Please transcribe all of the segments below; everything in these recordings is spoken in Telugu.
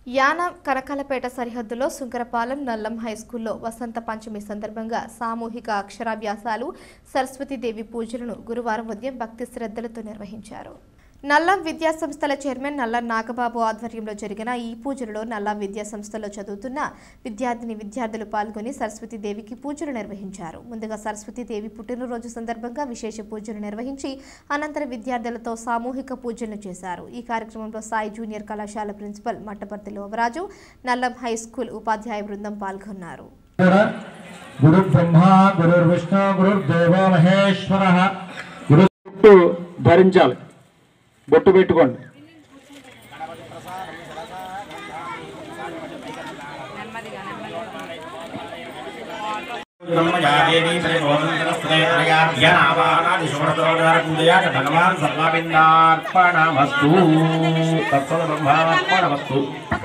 యాన కనకాలపేట సరిహద్దులో సుంకరపాలెం నల్లం హైస్కూల్లో వసంత పంచమి సందర్భంగా సామూహిక అక్షరాభ్యాసాలు సరస్వతీదేవి పూజలను గురువారం ఉదయం భక్తి శ్రద్ధలతో నిర్వహించారు నల్లం విద్యా సంస్థల చైర్మన్ నల్లం నాగబాబు ఆధ్వర్యంలో జరిగిన ఈ పూజలలో నల్లం విద్యా సంస్థలో చదువుతున్న విద్యార్థిని విద్యార్థులు పాల్గొని సరస్వతీదేవికి పూజలు నిర్వహించారు ముందుగా సరస్వతీదేవి పుట్టినరోజు సందర్భంగా విశేష పూజలు నిర్వహించి అనంతరం విద్యార్థులతో సామూహిక పూజలు చేశారు ఈ కార్యక్రమంలో సాయి జూనియర్ కళాశాల principal Mattaparthi Lovaraju Nallam high school ఉపాధ్యాయ బృందం పాల్గొన్నారు గురు బ్రహ్మ గురుర్విష్ణు గురుర్దేవ మహేశ్వర గురు బొట్టు ధరించాలి బొట్టు పెట్టుకోండి భగవాన్ సర్వాపిందార్పణమస్తు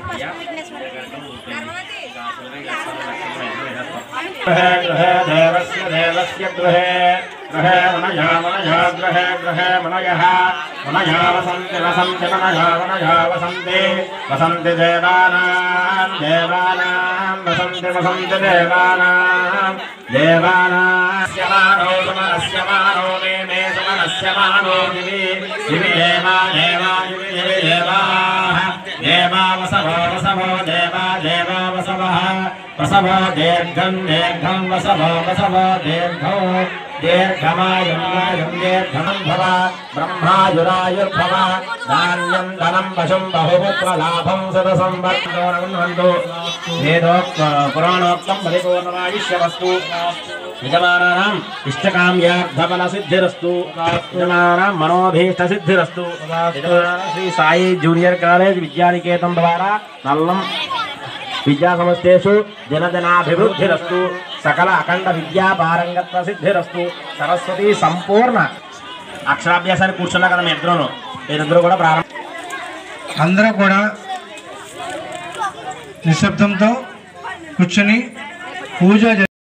गृहे गृहे देवस्य देवस्य गृहे गृहे मनया मनया गृहे गृहे मनयः मनया वसन्ति वसन्ति मनया मनया वसन्ति वसन्ति देवानां देवानां वसन्ति वसन्ति देवानां देवानां स्यमानो सुमनस्य मानो मे मे सुमनस्य मानो दिवि दिवि देवा देवा दिवि दिवि देवाः देवा वसवो वसवो देवा देवा वसवः वसवो दीर्घं दीर्घं वसवो वसवो दीर्घौ दीर्घमायुर्वायुं दीर्घं भव ब्रह्मायुरायुर्भव धान्यं धनं वशं बहुपुत्रलाभं सदसंवर्धन्तु वेदोक्त पुराणोक्तं परिपूर्णमायुष्यवस्तु యజమానానాం ఇష్టకామ్యార్థఫల సిద్ధిరస్తు యజమానానాం మనోభీష్ట సిద్ధిరస్తు యజమానానాం శ్రీ సాయి జూనియర్ కాలేజ్ విద్యానికేతం ద్వారా నల్లం విద్యా సంస్థేషు జనజనాభివృద్ధిరస్తు సకల అఖండ విద్యా పారంగత్వ సిద్ధిరస్తు సరస్వతి సంపూర్ణ అక్షరాభ్యాసాన్ని కూర్చున్నా కదా మీ ఇద్దరు మీరిద్దరు కూడా ప్రారంభం అందరూ కూడా నిశ్శబ్దంతో కూర్చొని పూజ